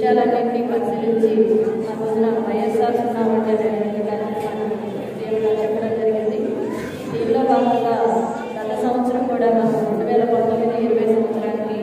విషయాలన్నింటినీ పరిశీలించి ఆ రోజున వైఎస్ఆర్ సున్నా వంటి అనేటువంటి కార్యక్రమాన్ని దేవుడు చెప్పడం జరిగింది దీనిలో భాగంగా గత సంవత్సరం కూడా మనం రెండు వేల పంతొమ్మిది ఇరవై సంవత్సరానికి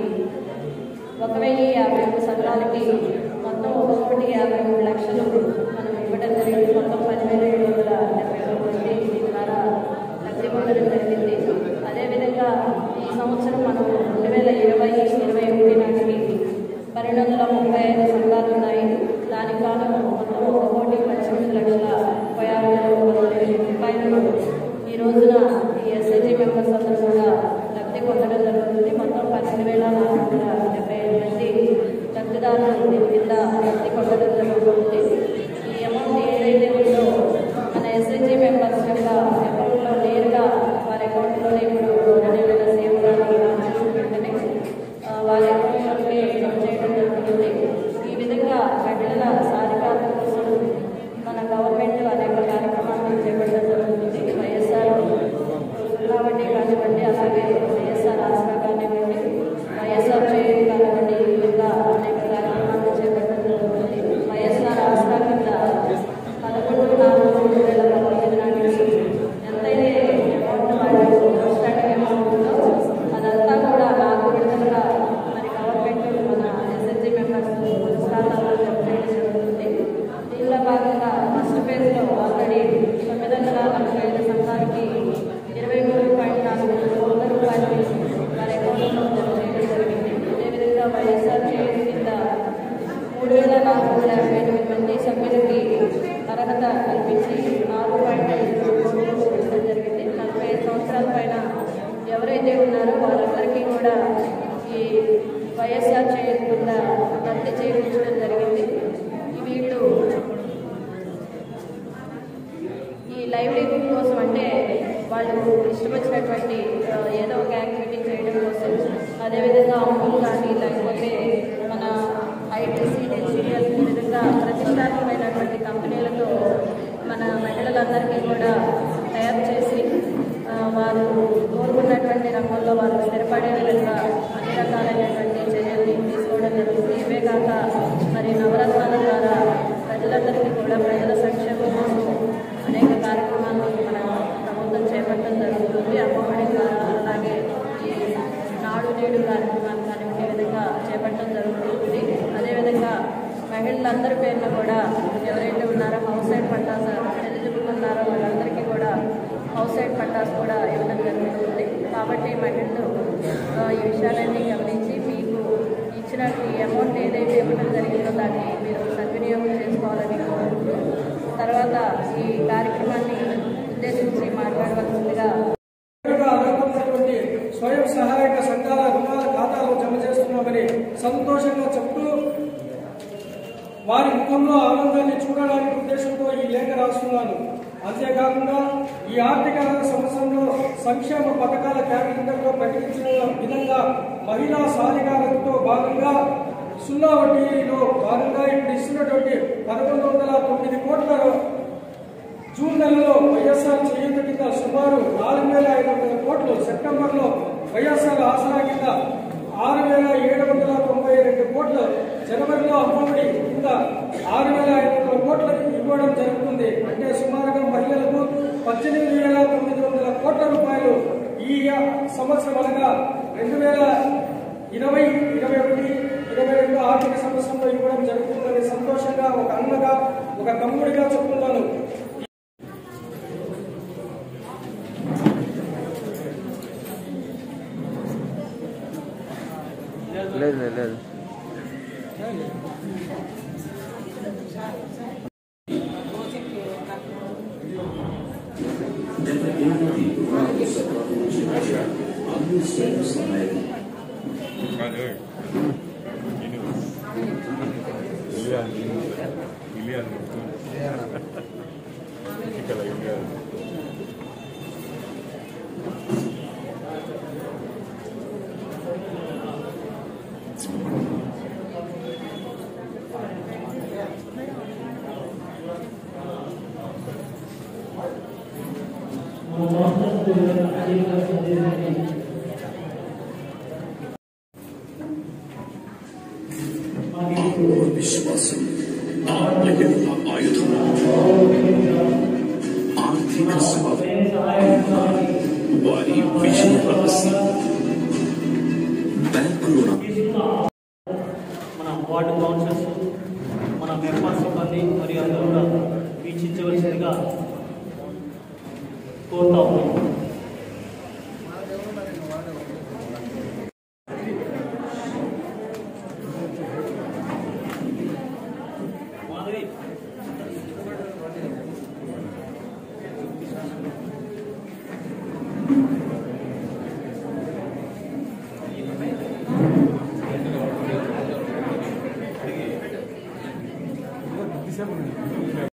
ఒక వెయ్యి యాభై ఒక్క సంఘాలకి మొత్తం ఒక కోటి యాభై మూడు లక్షలు మనం ఇవ్వడం జరిగింది మొత్తం పదివేల ఏడు వందల డెబ్బై ఒక మంది దీని ద్వారా లబ్ధి పొందడం జరిగింది అదేవిధంగా ఈ సంవత్సరం మనం రెండు వేల ఇరవై ఇరవై ఒకటి నాటికి పన్నెండు వందల ముప్పై ఐదు సంఘాలు ఉన్నాయి దానికి గాను మొత్తం ఒక కోటి పద్దెనిమిది లక్షల ముప్పై ఆరు వేల ఒక వందల రూపాయలను ఈ రోజున ఈ ఎస్ఐజీ మెంబర్స్ అందరూ కూడా లబ్ధి పొందడం జరుగుతుంది మొత్తం పన్నెండు వేల నాలుగు వందల డెబ్బై ఐదు మంది లబ్ధిదారులు దీని కింద లబ్ధి పొందడం జరుగుతుంది ఈ అమౌంట్ ఏదైతే ఉందో మన ఎస్ఐజీ మెంబర్స్ యొక్క అకౌంట్లో నేరుగా వారి అకౌంట్లోనే ఇప్పుడు రెండు వేల సేవలు చేసిన వెంటనే ఆ, వారి అకౌంట్లోనే జమ చేయడం జరుగుతుంది ఈ విధంగా మహిళల సాధికారత కోసం మన గవర్నమెంట్ అనేక కార్యక్రమాలను చేపట్టడం జరుగుతుంది వైఎస్ఆర్ కాబట్టి కానివ్వండి అలాగే వైఎస్ఆర్ ఆసరా కానివ్వండి వైఎస్ఆర్ చేయూత కానివ్వండి ఈ విధంగా అనేక కార్యక్రమాలను చేపట్టడం జరుగుతుంది వైఎస్ఆర్ ఆసరా కింద పదకొండు నాలుగు రెండు వేల పంతొమ్మిది నాటికి ఎంతైతే అమౌంట్ వాళ్ళు స్టార్టింగ్ అమౌంట్ ఉందో అదంతా కూడా నాలుగు విడతలుగా మరి గవర్నమెంట్ మన ఎస్ఎస్జీ మెంబర్స్ పురస్కారాలు జమ చేయడం జరుగుతుంది దీనిలో భాగంగా ఫస్ట్ ఫేజ్లో ఆల్రెడీ తొమ్మిది వందల నలభై ఐదు సంఘాలకి ఇరవై మూడు పాయింట్ నాలుగు కోట్ల రూపాయలు వారి అకౌంట్లో జమ చేయడం జరిగింది అదేవిధంగా వైఎస్ఆర్ చేయూత కింద మూడు వేల నాలుగు వందల యాభై ఎనిమిది మంది సభ్యులకి అర్హత కల్పించి ఆరు పాయింట్ ఐదు కోట్లు ఇవ్వడం జరిగింది నలభై ఐదు సంవత్సరాల పైన ఎవరైతే ఉన్నారో వాళ్ళందరికీ కూడా ఈ వైఎస్ఆర్ చేయకుండా రద్దు చేయించడం జరిగింది వీళ్ళు ఈ లైవ్లీహుడ్ కోసం అంటే వాళ్ళు ఇష్టం వచ్చినటువంటి ఆ, ఏదో ఒక యాక్టివిటీ చేయడం కోసం అదేవిధంగా అమూల్ కానీ లేకపోతే మన ఐటీసీ హెచ్సిఎల్ ఈ విధంగా ప్రతిష్టాత్మకమైనటువంటి కంపెనీలతో మన మహిళలందరికీ కూడా తయారు చేసి ఆ, వారు కోరుకున్నటువంటి రంగంలో వారు స్థిరపడే విధంగా అన్ని రకాలైనటువంటి చర్యల్ని తీసుకోవడం జరుగుతుంది ఇవే కాక మరి నవరత్నాల ద్వారా ప్రజలందరికీ కూడా ప్రజల సంక్షేమం కోసం అనేక కార్యక్రమాలను మన ప్రభుత్వం చేపట్టడం జరుగుతుంది అమ్మఒడి ద్వారా అలాగే ఈ నాడు నేడు కార్యక్రమాలు కానివ్వండి ఈ విధంగా చేపట్టడం జరుగుతుంది అదేవిధంగా మహిళలందరి పేర్లు కూడా ఎవరైతే ఉన్నారో హౌస్ సైడ్ పట్టాస్ ఎలిజిబుల్ ఉన్నారో వాళ్ళందరికీ కూడా హౌస్ సైడ్ పట్టాస్ కూడా ఇవ్వడం జరుగుతుంది కాబట్టి మహిళలు ఆ, ఈ విషయాలన్నీ గమనించి మీకు ఇచ్చిన ఈ అమౌంట్ ఏదైతే ఇవ్వడం జరిగిందో దాన్ని మీరు సద్వినియోగం చేసుకోవాలని కోరుకుంటూ తర్వాత ఈ కార్యక్రమాన్ని ఉద్దేశించి మాట్లాడవలసిందిగా నేరుగా అర్హతమైనటువంటి స్వయం సహాయక సంఘాల రుణాల ఖాతాలో జమ చేస్తున్నామని సంతోషంగా చెప్తూ వారి ముఖంలో ఆనందాన్ని చూడడానికి ఉద్దేశంతో ఈ లేఖ రాస్తున్నాను అంతేకాకుండా ఈ ఆర్థిక సంవత్సరంలో సంక్షేమ పథకాల క్యాబినెట్లో ప్రకటించిన విధంగా మహిళా సాధికారతతో భాగంగా సున్నా వడ్డీలో భాగంగా ఇప్పుడు ఇస్తున్నటువంటి పదకొండు వందల తొమ్మిది కోట్ల జూన్ నెలలో వైఎస్ఆర్ చేయూత కింద సుమారు నాలుగు వేల ఐదు వందల కోట్లు సెప్టెంబర్లో వైఎస్ఆర్ ఆసరా కింద ఆరు వేల ఏడు వందల తొంభై రెండు కోట్లు జనవరిలో అమ్మఒడి కింద ఆరు వేల ఐదు వందల కోట్లు ఇవ్వడం జరుగుతుంది అంటే సుమారుగా మహిళలకు పద్దెనిమిది వేల తొమ్మిది వందల కోట్ల రూపాయలు ఈ సంవత్సరం అనగా రెండు వేల ఇరవై ఇరవై ఒకటి ఇరవై రెండు ఆర్థిక సంవత్సరంలో ఇవ్వడం జరుగుతుందని సంతోషంగా ఒక అన్నగా ఒక తమ్ముడిగా చెప్తున్నాను లేదు లేదు లేదు Valeu. Ilian. Ilian. Fica lá, Ilian. మాకు ప్రభుత్వ విశ్వాసం ఆత్మయుగ ఆయుధం ఆర్థిక సేవ వారి విజయ రహస్యం బ్యాంకు రుణం మన వార్డు కౌన్సిలర్స్ మన మెంబర్ సిబ్బంది మరియు అందరూ కూడా వీక్షించవలసిందిగా కోరుతా ఉన్నాం